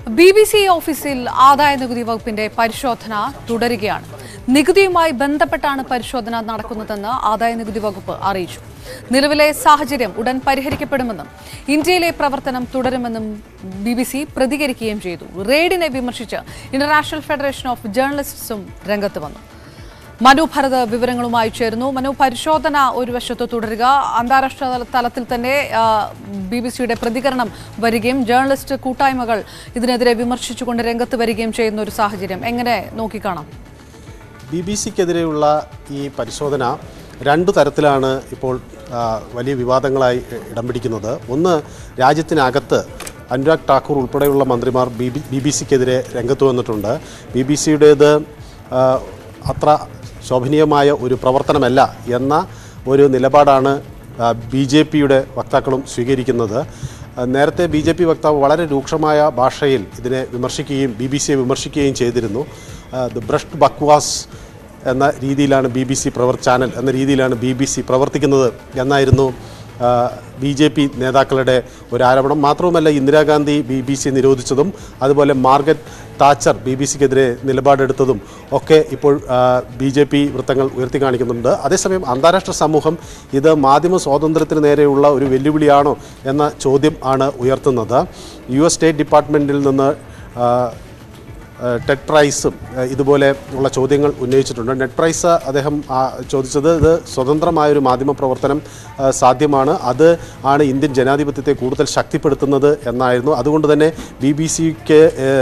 B B C ഓഫീസിൽ ആദായ നികുതി വകുപ്പിന്റെ പരിശോധന തുടരുകയാണ് നികുതിയുമായി ബന്ധപ്പെട്ടാണ് പരിശോധന നടക്കുന്നതെന്ന് ആദായ നികുതി വകുപ്പ് അറിയിച്ചു നിലവിലെ സാഹചര്യം ഉടൻ പരിഹരിക്കപ്പെടുമെന്നും ഇന്ത്യയിലെ പ്രവർത്തനം തുടരുമെന്നും ബി ബി സി പ്രതികരിക്കുകയും ചെയ്തു റെയ്ഡിനെ വിമർശിച്ച് ഇന്റർനാഷണൽ ഫെഡറേഷൻ ഓഫ് ജേർണലിസ്റ്റ്സും രംഗത്ത് വന്നു മനു ഭരത് വിവരങ്ങളുമായി ചേരുന്നു മനു പരിശോധന ഒരു വശത്ത് തുടരുക അന്താരാഷ്ട്ര തല- തലത്തിൽ തന്നെ ബി ബി സിയുടെ പ്രതികരണം വരികയും ജേർണലിസ്റ്റ് കൂട്ടായ്മകൾ ഇതിനെതിരെ വിമർശിച്ചുകൊണ്ട് രംഗത്ത് വരികയും ചെയ്യുന്ന ഒരു സാഹചര്യം എങ്ങനെ നോക്കിക്കാണാം ബി ബി സിക്കെതിരെയുള്ള ഈ പരിശോധന രണ്ടു തരത്തിലാണ് ഇപ്പോൾ ആ, വലിയ വിവാദങ്ങളായി ഇടം പിടിക്കുന്നത് ഒന്ന് രാജ്യത്തിനകത്ത് അനുരാഗ് ഠാക്കൂർ ഉൾപ്പെടെയുള്ള മന്ത്രിമാർ ബി ബി ബി ബി സിക്കെതിരെ രംഗത്ത് വന്നിട്ടുണ്ട് ബി ബി സിയുടേത് അത്ര ശോഭനീയമായ ഒരു പ്രവർത്തനമല്ല എന്ന ഒരു നിലപാടാണ് ബി ജെ പിയുടെ വക്താക്കളും സ്വീകരിക്കുന്നത് ആ, നേരത്തെ ബി ജെ പി വക്താവ് വളരെ രൂക്ഷമായ ഭാഷയിൽ ഇതിനെ വിമർശിക്കുകയും ബി ബി സിയെ വിമർശിക്കുകയും ചെയ്തിരുന്നു ദ ബ്രഷ്ട് ബക്വാസ് എന്ന രീതിയിലാണ് ബി ബി സി പ്രവർ ചാനൽ എന്ന രീതിയിലാണ് ബി ബി സി പ്രവർത്തിക്കുന്നത് എന്നായിരുന്നു ബി ജെ പി നേതാക്കളുടെ ഒരു ആരോപണം മാത്രവുമല്ല ഇന്ദിരാഗാന്ധി ബി ബി സി നിരോധിച്ചതും അതുപോലെ മാർഗറ്റ് താച്ചർ ബി ബി സിക്കെതിരെ നിലപാടെടുത്തതും ഒക്കെ ഇപ്പോൾ ബി ജെ പി വൃത്തങ്ങൾ ഉയർത്തി കാണിക്കുന്നുണ്ട് അതേസമയം അന്താരാഷ്ട്ര സമൂഹം ഇത് മാധ്യമ സ്വാതന്ത്ര്യത്തിന് നേരെയുള്ള ഒരു വെല്ലുവിളിയാണോ എന്ന ചോദ്യം ആണ് ഉയർത്തുന്നത് യു എസ് സ്റ്റേറ്റ് ഡിപ്പാർട്ട്മെൻറ്റിൽ നിന്ന് ആ, ഏഹ് ടെഡ് പ്രൈസും ഏഹ് ഇതുപോലെ ഉള്ള ചോദ്യങ്ങൾ ഉന്നയിച്ചിട്ടുണ്ട് നെറ്റ് പ്രൈസ് അദ്ദേഹം ആ, ചോദിച്ചത് ഇത് സ്വതന്ത്രമായൊരു മാധ്യമ പ്രവർത്തനം ഏഹ് സാധ്യമാണ് അത് ആണ് ഇന്ത്യൻ ജനാധിപത്യത്തെ കൂടുതൽ ശക്തിപ്പെടുത്തുന്നത് എന്നായിരുന്നു അതുകൊണ്ട് തന്നെ ബി ബി സിക്ക്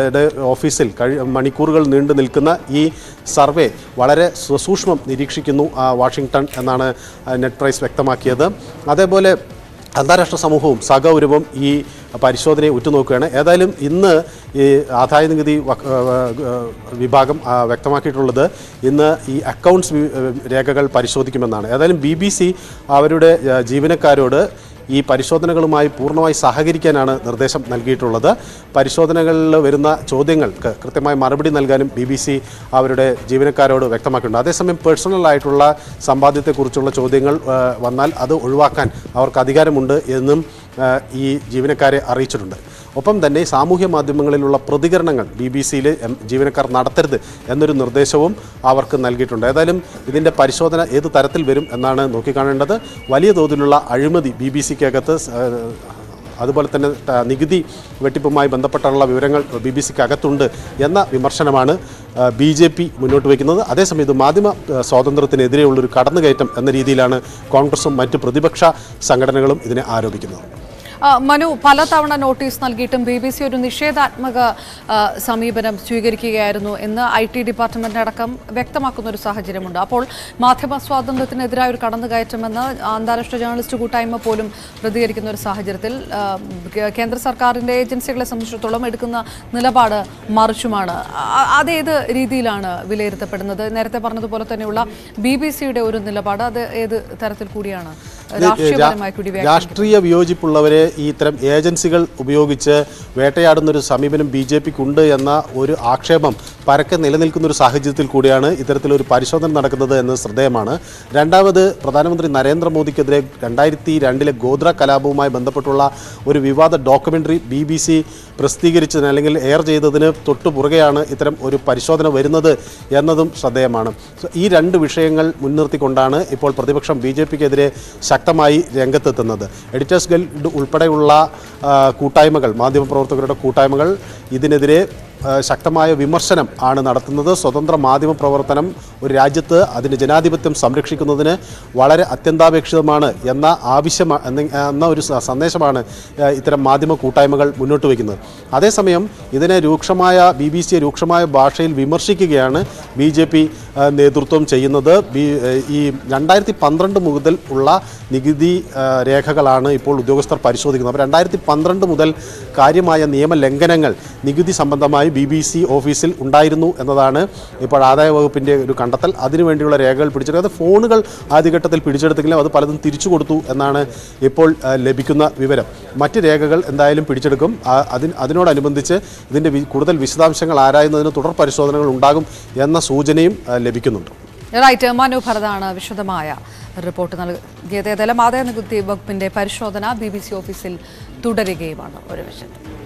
ഓഫീസിൽ കഴി മണിക്കൂറുകൾ നീണ്ടു നിൽക്കുന്ന ഈ സർവേ വളരെ സസൂക്ഷ്മം നിരീക്ഷിക്കുന്നു ആ, വാഷിങ്ടൺ എന്നാണ് ആ, നെറ്റ് പ്രൈസ് വ്യക്തമാക്കിയത് അതേപോലെ അന്താരാഷ്ട്ര സമൂഹവും സഹൗരവം ഈ പരിശോധനയെ ഉറ്റുനോക്കുകയാണ് ഏതായാലും ഇന്ന് ഈ ആദായ നികുതി വക- ഏഹ് വിഭാഗം ആ, വ്യക്തമാക്കിയിട്ടുള്ളത് ഇന്ന് ഈ അക്കൗണ്ട്സ് വി- രേഖകൾ പരിശോധിക്കുമെന്നാണ് ഏതായാലും ബി ബി സി അവരുടെ ഏഹ് ജീവനക്കാരോട് ഈ പരിശോധനകളുമായി പൂർണ്ണമായി സഹകരിക്കാനാണ് നിർദ്ദേശം നൽകിയിട്ടുള്ളത് പരിശോധനകളിൽ വരുന്ന ചോദ്യങ്ങൾക്ക് കൃത്യമായി മറുപടി നൽകാനും ബി ബി സി അവരുടെ ജീവനക്കാരോട് വ്യക്തമാക്കിയിട്ടുണ്ട് അതേസമയം പേഴ്സണൽ ആയിട്ടുള്ള സമ്പാദ്യത്തെക്കുറിച്ചുള്ള ചോദ്യങ്ങൾ ആ, വന്നാൽ അത് ഒഴിവാക്കാൻ അവർക്ക് അധികാരമുണ്ട് എന്നും ആ, ഈ ജീവനക്കാരെ അറിയിച്ചിട്ടുണ്ട് ഒപ്പം തന്നെ സാമൂഹ്യ മാധ്യമങ്ങളിലുള്ള പ്രതികരണങ്ങൾ ബി ബി സിയിൽ ജീവനക്കാർ നടത്തരുത് എന്നൊരു നിർദ്ദേശവും അവർക്ക് നൽകിയിട്ടുണ്ട് ഏതായാലും ഇതിൻ്റെ പരിശോധന ഏത് തരത്തിൽ വരും എന്നാണ് നോക്കിക്കാണേണ്ടത് വലിയ തോതിലുള്ള അഴിമതി ബി ബി സിക്കകത്ത് അതുപോലെ തന്നെ ത- നികുതി വെട്ടിപ്പുമായി ബന്ധപ്പെട്ടുള്ള വിവരങ്ങൾ ബി ബി സിക്ക് അകത്തുണ്ട് എന്ന വിമർശനമാണ് ബി ജെ പി മുന്നോട്ട് വയ്ക്കുന്നത് അതേസമയം ഇത് മാധ്യമ ആ, സ്വാതന്ത്ര്യത്തിനെതിരെയുള്ളൊരു കടന്നുകയറ്റം എന്ന രീതിയിലാണ് കോൺഗ്രസും മറ്റ് പ്രതിപക്ഷ സംഘടനകളും ഇതിനെ ആരോപിക്കുന്നത് ആ, മനു പലതവണ നോട്ടീസ് നൽകിയിട്ടും ബി ബി സി ഒരു നിഷേധാത്മക ആ, സമീപനം സ്വീകരിക്കുകയായിരുന്നു എന്ന് ഐ ടി ഡിപ്പാർട്ട്മെന്റ് അടക്കം വ്യക്തമാക്കുന്ന ഒരു സാഹചര്യമുണ്ട് അപ്പോൾ മാധ്യമ സ്വാതന്ത്ര്യത്തിനെതിരായ ഒരു കടന്നുകയറ്റമെന്ന് അന്താരാഷ്ട്ര ജേർണലിസ്റ്റ് കൂട്ടായ്മ പോലും പ്രതികരിക്കുന്ന ഒരു സാഹചര്യത്തിൽ ആ, കേ- കേന്ദ്ര സർക്കാരിന്റെ ഏജൻസികളെ സംബന്ധിച്ചിടത്തോളം എടുക്കുന്ന നിലപാട് മറിച്ചുമാണ് ആ, അതേത് രീതിയിലാണ് വിലയിരുത്തപ്പെടുന്നത് നേരത്തെ പറഞ്ഞതുപോലെ തന്നെയുള്ള ബി ബി സിയുടെ ഒരു നിലപാട് അത് ഏത് തരത്തിൽ കൂടിയാണ് രാഷ്ട്രീയപരമായി കൂടി വ്യാഖ്യാനിക്കുന്നത്? രാഷ്ട്രീയ വിയോജിപ്പുള്ളവരെ ഈ ഇത്തരം ഏജൻസികൾ ഉപയോഗിച്ച് വേട്ടയാടുന്ന ഒരു സമീപനം ബി ജെ പിക്കുണ്ട് എന്ന ഒരു ആക്ഷേപം പരക്കെ നിലനിൽക്കുന്ന ഒരു സാഹചര്യത്തിൽ കൂടിയാണ് ഇത്തരത്തിലൊരു പരിശോധന നടക്കുന്നത് എന്ന് ശ്രദ്ധേയമാണ് രണ്ടാമത് പ്രധാനമന്ത്രി നരേന്ദ്രമോദിക്കെതിരെ രണ്ടായിരത്തി രണ്ടിലെ ഗോദ്ര കലാപവുമായി ബന്ധപ്പെട്ടുള്ള ഒരു വിവാദ ഡോക്യുമെൻ്ററി ബി ബി സി പ്രസിദ്ധീകരിച്ചതിന് അല്ലെങ്കിൽ എയർ ചെയ്തതിന് തൊട്ടു പുറകെയാണ് ഇത്തരം ഒരു പരിശോധന വരുന്നത് എന്നതും ശ്രദ്ധേയമാണ് സോ, ഈ രണ്ട് വിഷയങ്ങൾ മുൻനിർത്തിക്കൊണ്ടാണ് ഇപ്പോൾ പ്രതിപക്ഷം ബി ജെ പിക്കെതിരെ ശക്തമായി രംഗത്തെത്തുന്നത് എഡിറ്റേഴ്സ് ഗിൽഡ് ഉൾപ്പെടെയുള്ള ആ, കൂട്ടായ്മകൾ മാധ്യമപ്രവർത്തകരുടെ കൂട്ടായ്മകൾ ഇതിനെതിരെ ആ, ശക്തമായ വിമർശനം ആണ് നടത്തുന്നത് സ്വതന്ത്ര മാധ്യമ പ്രവർത്തനം ഒരു രാജ്യത്ത് അതിൻ്റെ ജനാധിപത്യം സംരക്ഷിക്കുന്നതിന് വളരെ അത്യന്താപേക്ഷിതമാണ് എന്ന ആവശ്യം എന്ന ഒരു സ- സന്ദേശമാണ് ആ, ഇത്തരം മാധ്യമ കൂട്ടായ്മകൾ മുന്നോട്ട് വയ്ക്കുന്നത് അതേസമയം ഇതിനെ രൂക്ഷമായ ബി ബി സിയെ രൂക്ഷമായ ഭാഷയിൽ വിമർശിക്കുകയാണ് ബി ജെ പി നേതൃത്വം ചെയ്യുന്നത് ബി ഈ രണ്ടായിരത്തി പന്ത്രണ്ട് മുതൽ ഉള്ള നികുതി ആ, രേഖകളാണ് ഇപ്പോൾ ഉദ്യോഗസ്ഥർ പരിശോധിക്കുന്നത് അപ്പോൾ രണ്ടായിരത്തി പന്ത്രണ്ട് മുതൽ കാര്യമായ നിയമലംഘനങ്ങൾ നികുതി സംബന്ധമായി ബി ബി സി ഓഫീസിൽ ഉണ്ടായിരുന്നു എന്നതാണ് ഇപ്പോൾ ആദായ വകുപ്പിൻ്റെ ഒരു കണ്ടെത്തൽ അതിനുവേണ്ടിയുള്ള രേഖകൾ പിടിച്ചെടുക്കുക അത് ഫോണുകൾ ആദ്യഘട്ടത്തിൽ പിടിച്ചെടുത്തെങ്കിലും അത് പലതും തിരിച്ചു കൊടുത്തു എന്നാണ് ഇപ്പോൾ ആ, ലഭിക്കുന്ന വിവരം മറ്റ് രേഖകൾ എന്തായാലും പിടിച്ചെടുക്കും ആ, അതിന് അതിനോടനുബന്ധിച്ച് ഇതിൻ്റെ വി- കൂടുതൽ വിശദാംശങ്ങൾ ആരായുന്നതിന് തുടർ പരിശോധനകൾ ഉണ്ടാകും എന്ന സൂചനയും ആ, ലഭിക്കുന്നുണ്ട് റൈറ്റ് മനു ഭരതാണ് വിശദമായ റിപ്പോർട്ട് നൽകിയത് ഏതായാലും ആദായ നികുതി വകുപ്പിന്റെ പരിശോധന ബി ബി സി ഓഫീസിൽ തുടരുകയുമാണ് ഒരു വശത്ത്